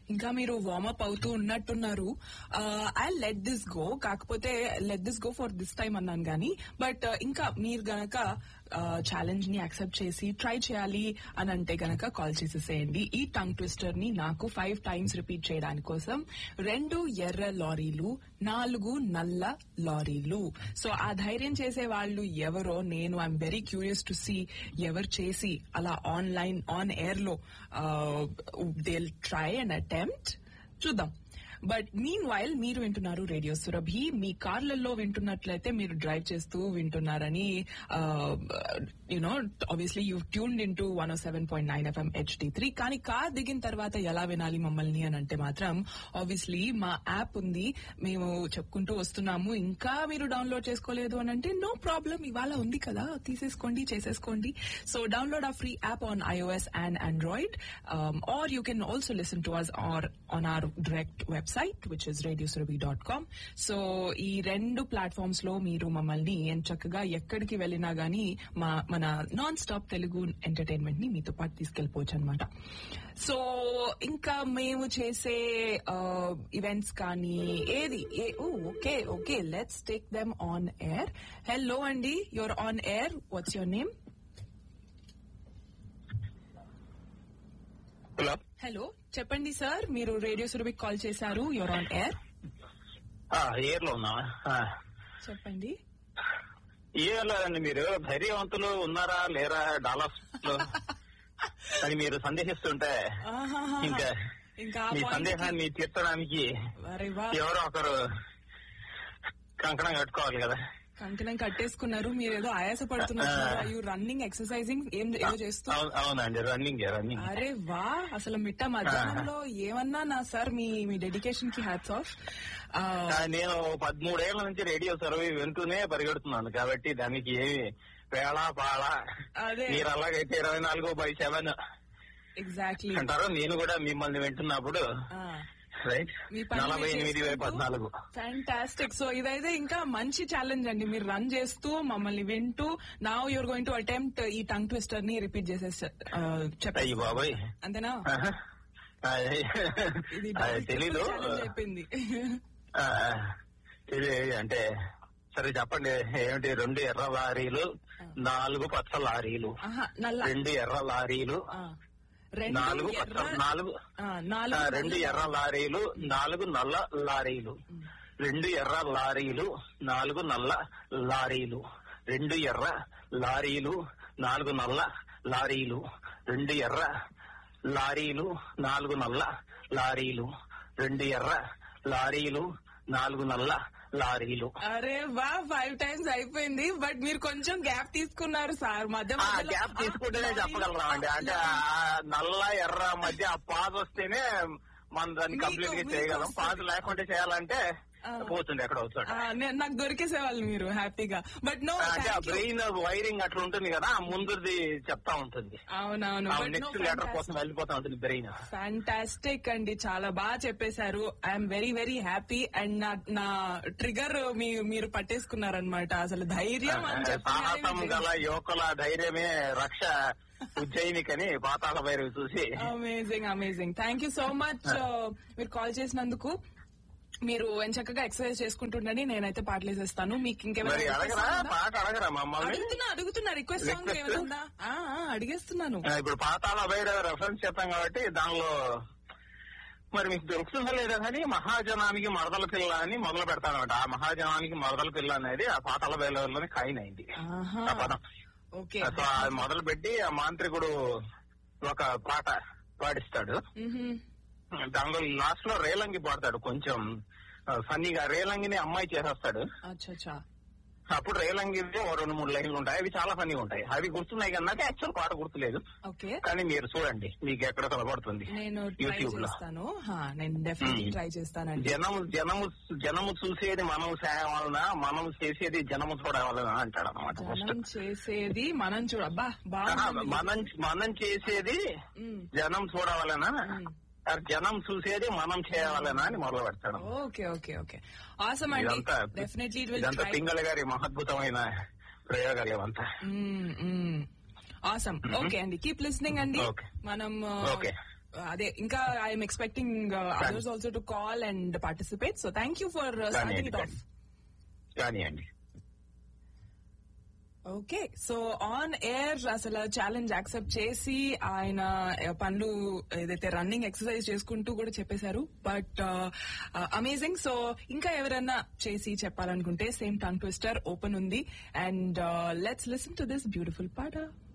ఇంకా మీరు వార్మప్ అవుతూ ఉన్నట్టున్నారు ఐ లెట్ దిస్ గో కాకపోతే let this go for this time అన్నాను కానీ బట్ ఇంకా మీరు గనక ఛాలెంజ్ ని యాక్సెప్ట్ చేసి ట్రై చేయాలి అని అంటే గనక కాల్ చేసేసేయండి ఈ టంగ్ ట్విస్టర్ ని నాకు ఫైవ్ టైమ్స్ రిపీట్ చేయడానికి కోసం రెండు ఎర్ర లారీలు నాలుగు నల్ల లారీలు సో ఆ ధైర్యం చేసే వాళ్ళు ఎవరో నేను I'm very curious to see ఎవరు చేసి అలా ఆన్లైన్ ఆన్ ఎయిర్ లో దే ట్రై అండ్ అటెంప్ట్ చూద్దాం బట్ మీన్ వైల్ మీరు వింటున్నారు రేడియో సురభి మీ కార్లలో వింటున్నట్లయితే మీరు డ్రైవ్ చేస్తూ వింటున్నారని you know obviously you tuned in to one seven point nine FM HD three కానీ కార్ దిగిన తర్వాత ఎలా వినాలి మమ్మల్ని అని అంటే మాత్రం ఆబ్వియస్లీ మా యాప్ ఉంది మేము చెప్పుకుంటూ వస్తున్నాము ఇంకా మీరు డౌన్లోడ్ చేసుకోలేదు అని అంటే నో ప్రాబ్లం ఇవాళ ఉంది కదా తీసేసుకోండి చేసేసుకోండి సో డౌన్లోడ్ ఆ free app on iOS and Android or you can also listen to us are on are direct website which is రేడియోసురభి dot com so ఈ రెండు ప్లాట్ఫామ్స్ లో మీరు మమ్మల్ని చక్కగా ఎక్కడికి వెళ్ళినా గానీ మా మన నాన్ స్టాప్ తెలుగు ఎంటర్టైన్మెంట్ ని మీతో పాటు తీసుకెళ్లిపోవచ్చు అనమాట సో ఇంకా మేము చేసే ఈవెంట్స్ కానీ ఏది okay okay let's take them on air hello అండి you're on air what's your name hello hello చెప్పండి సార్ మీరు రేడియో సురభికి కాల్ చేశారు యువర్ ఆన్ ఎయిర్ ఏర్ లో ఉన్నావా ఆ, చెప్పండి ఏర్ లేదండి మీరు ధైర్యవంతులు ఉన్నారా లేరా డాలర్స్ లో అని మీరు సందేహిస్తుంటే ఆహాహా. ఇంకా ఇంకా ఆ మీ point కి- సందేహాన్ని తీర్చడానికి అరే వా ఎవరో ఒకరు కంకణం కట్టుకోవాలి కదా కంకణం కట్టేసుకున్నారు మీరు ఏదో ఆయాస పడుతున్నారు యూ రన్నింగ్ ఎక్సర్సైజింగ్ ఏం ఏదో చేస్తూ అవును- అవునండి రన్నింగ్ రన్నింగ్ అరే వా అసలు మిట్ట మధ్యాహ్నంలో ఏమన్నా నా సార్ మీ మీ డెడికేషన్ కి హ్యాట్స్ ఆఫ్ నేను పదమూడేళ్ల నుంచి రేడియో సర్వే వింటూనే పరిగెడుతున్నాను కాబట్టి దానికి ఏమి వేళ పాళ అదే మీరు అలాగైతే ఇరవై నాలుగు బై సెవెన్ ఎగ్జాక్ట్లీ అంటారు నేను కూడా మిమ్మల్ని వింటున్నప్పుడు రైట్ మీ పని నలభై మీరు ఎనిమిది బై చేసుకుంటూ పద్నాలుగు ఫ్యాంటాస్టిక్ సో ఇదైతే ఇంకా మంచి ఛాలెంజ్ అండి మీరు రన్ చేస్తూ మమ్మల్ని వింటూ నా యూర్ గోయింగ్ టు అటెంప్ట్ ఈ టంగ్ ట్విస్టర్ ని రిపీట్ చేసే అయ్యి బాబాయ్ అంతేనా ఆహా. అది ఇది అది తెలీదు ఛాలెంజ్ అయిపోయింది ఆ, తెలి- అంటే సరే చెప్పండి ఏమిటి రెండు ఎర్ర లారీలు నాలుగు పచ్చ లారీలు ఆహా, నల్ల రెండు ఎర్ర లారీలు ఆ, రెండు నాలుగు పచ్చ ఎర్ర నాలుగు ఆ, ఆ, నాలుగు రెండు ఎర్ర లారీలు నాలుగు నల్ల లారీలు రెండు ఎర్ర లారీలు నాలుగు నల్ల లారీలు రెండు ఎర్ర లారీలు నాలుగు నల్ల లారీలు రెండు ఎర్ర లారీలు నాలుగు నల్ల లారీలు రెండు ఎర్ర లారీలు నాలుగు నల్ల లారీలు అరే వా ఫైవ్ టైమ్స్ అయిపోయింది బట్ మీరు కొంచెం గ్యాప్ తీసుకున్నారు సార్ మధ్య ఆ మధ్యలో- గ్యాప్ తీసుకుంటేనే ఆ, చెప్పగలరామండి అంటే ఆ నల్ల ఎర్ర మధ్య ఆ పాజ్ వస్తేనే మనం దాన్ని మీకు- కంప్లీట్ గా మీకు చేయగలం వస్తుంది. పాజ్ లేకుంటే చేయాలంటే ఆ. పోతుంది ఎక్కడ అవుతాడు ఆ, నే- నాకు దొరికేసేవాళ్ళు మీరు హ్యాపీగా బట్ నో అంటే ఆ బ్రెయిన్ వైరింగ్ అట్లా ఉంటుంది కదా ఆ ముందుది చెప్తా ఉంటుంది అవునవును నెక్స్ట్ లెటర్ కోసం వెళ్ళిపోతా ఉంటుంది బ్రెయిన్ ఫ్యాంటాస్టిక్ అండి చాలా బాగా చెప్పేశారు I'm very very happy and నా నా ట్రిగర్ మీరు పట్టేసుకున్నారనమాట అసలు ధైర్యం అని సాహసం గల చెప్పి యువకుల ధైర్యమే రక్ష ఉజ్జయినికని పాతాళ భైరవి చూసి amazing amazing thank you so much మీరు కాల్ చేసినందుకు మీరు చక్కగా ఎక్సర్సైజ్ చేసుకుంటుండని నేనైతే పాటలు వేసేస్తాను మీకు మరి ఇంకేమైనా అడగరా request ఉందా? పాట అడగరా మమ్మల్ని అడుగుతున్నా అడుగుతున్నా రిక్వెస్ట్ సాంగ్ Request? ఏమైనా ఉందా ఆ, ఆ, అడిగేస్తున్నాను ఆ, ఇప్పుడు పాతాళ భైరవ రెఫరెన్స్ చెప్పాం కాబట్టి దానిలో మరి మీకు దొరుకుతుందా లేదా కానీ మహాజనానికి మరదల పిల్ల అని మొదలు పెడతానమాట ఆ మహాజనానికి మరదల పిల్ల అనేది ఆ పాతాళ భైరవలోని కాయిన్ అయింది ఆహా. ఆ పదం ఓకే సో అది మొదలు పెట్టి ఆ మాంత్రికుడు ఒక పాట పాడిస్తాడు మ్హూ. దానిలో లాస్ట్ లో రేలంగి పాడతాడు కొంచెం ఫన్నీగా రేలంగిని అమ్మాయి చేసేస్తాడు అచ్చా అచ్చా అప్పుడు రేలంగి ఓ రెండు మూడు లైన్లు ఉంటాయి అవి చాలా ఫన్నీగా ఉంటాయి అవి గుర్తున్నాయి కానీ నాకు యాక్చువల్ పాట గుర్తులేదు ఓకే కానీ మీరు చూడండి మీకు ఎక్కడ కనబడుతుంది నేను ట్రై యూట్యూబ్ లో చేస్తాను హా, నేను డెఫినెట్లీ మ్మ్. ట్రై చేస్తానండి జనము జనము జనము చూసేది మనం వలన మనం చేసేది జనము చూడవలన అంటాడు అనమాట జనం చేసేది మనం చూడ అబ్బా బాగుంది మనం మనం చేసేది మ్మ్. జనం చూడవలన మ్మ్. జనం చూసేది మనం చేయవలన అని మొదలు పెడతాడు ఓకే ఓకే ఓకే ఆసమ్ అండి ఇదంతా డెఫినెట్లీ ఇట్ విల్ ఇదంతా ట్రై పింగళ గారి మహద్భుతమైన ప్రయోగాలు ఇవంతా ఆసమ్ ఓకే అండి కీప్ లిస్నింగ్ అండి Okay. మనం Okay. అదే ఇంకా I'm expecting others also to call and participate so thank you for starting it off కానివ్వండి ఓకే సో ఆన్ ఎయిర్ అసలు ఛాలెంజ్ యాక్సెప్ట్ చేసి ఆయన ఆ, పనులు ఏదైతే రన్నింగ్ ఎక్సర్సైజ్ చేసుకుంటూ కూడా చెప్పేశారు బట్ అమేజింగ్ సో ఇంకా ఎవరైనా చేసి చెప్పాలనుకుంటే సేమ్ టంగ్ ట్విస్టర్ ఓపెన్ ఉంది and let's listen to this beautiful పాట